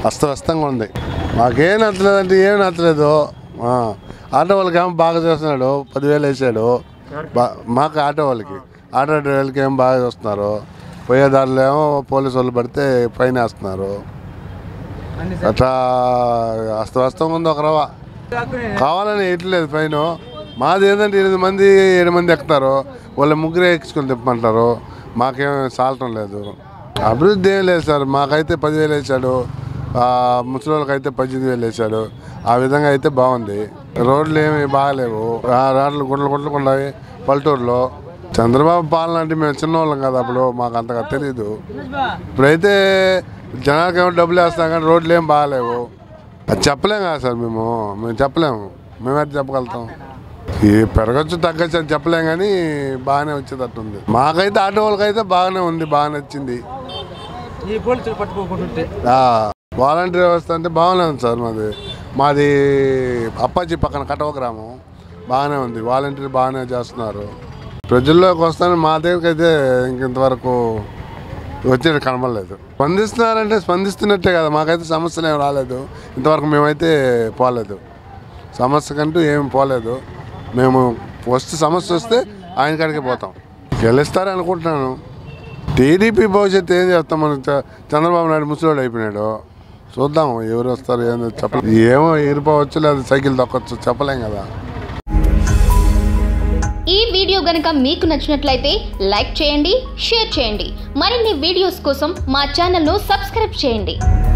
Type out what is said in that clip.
అస్తవ్యస్తంగా ఉంది మాకేం నచ్చలేదంటే ఏం నచ్చలేదు ఆ, ఆటో వాళ్ళకి ఏమో బాగా చేస్తున్నాడు పదివేలు వేసాడు బా మాకు ఆటో వాళ్ళకి ఆటో డ్రైవర్లకి ఏం బాగా చూస్తున్నారు పోయేదారిలో ఏమో పోలీసు వాళ్ళు పడితే ఫైన్ వేస్తున్నారు అట్లా అస్తవ్యస్తంగా ఉంది ఒక రవ కావాలని వేయట్లేదు పైన మాది ఏంటంటే ఎనిమిది మంది ఏడు మంది ఎక్కుతారు వాళ్ళ ముగ్గురే ఎక్కించుకొని తిప్పమంటారు మాకేం సాలటం లేదు అభివృద్ధి ఏం లేదు సార్ మాకైతే పదివేలు వేసాడు ఆ, ముసలి వాళ్ళకైతే పద్దెనిమిది వేలు వేసాడు ఆ విధంగా అయితే బాగుంది రోడ్లు ఏమి బాగలేవు ఆ రోడ్లు గుంటలు గుంటలు ఉన్నాయి పల్లెటూరులో చంద్రబాబు పాలన అంటే మేము చిన్నవాళ్ళం కదా అప్పుడు మాకు అంతగా తెలియదు ఇప్పుడైతే జనాలకి ఏమో డబ్బులు వేస్తాం కానీ రోడ్లు ఏం బాగాలేవు అది చెప్పలేం కదా సార్ మేము మేము చెప్పలేము మేమైతే చెప్పగలుగుతాం ఈ పెరగచ్చు తగ్గచ్చు అని చెప్పలేం కానీ బాగానే వచ్చేటట్టుంది మాకైతే ఆటో వాళ్ళకైతే బాగానే ఉంది బాగానే వచ్చింది ఈ పోలీసులు పట్టుకోకుంటుంటే వాలంటీర్ వ్యవస్థ అంటే బాగానే ఉంది సార్ మాది మాది అప్పాజీ పక్కన కటవ గ్రామం బాగానే ఉంది వాలంటీర్ బాగానే చేస్తున్నారు ప్రజల్లోకి వస్తాను మా దగ్గరికి అయితే ఇంకెంతవరకు వచ్చేది కనబడలేదు స్పందిస్తున్నారంటే స్పందిస్తున్నట్టే కదా మాకైతే సమస్యలు ఏం రాలేదు ఇంతవరకు మేమైతే పోలేదు సమస్య కంటూ ఏం పోలేదు మేము వస్తే సమస్య వస్తే ఆయన కాడికి పోతాం గెలుస్తారని అనుకుంటున్నాను టీడీపీ భవిష్యత్తు ఏం చేస్తాం మనం చ- చంద్రబాబు నాయుడు ముసలోడు అయిపోయినాడు చూద్దాం ఎవరు వస్తారు ఏందో చెప్పలేం ఏమో ఇరిపోవచ్చు లేదా సైకిల్ దొక్కొచ్చు చెప్పలేం కదా ఈ వీడియో గనుక మీకు నచ్చినట్లయితే లైక్ చేయండి షేర్ చేయండి మరిన్ని వీడియోస్ కోసం మా ఛానల్ను సబ్స్క్రైబ్ చేయండి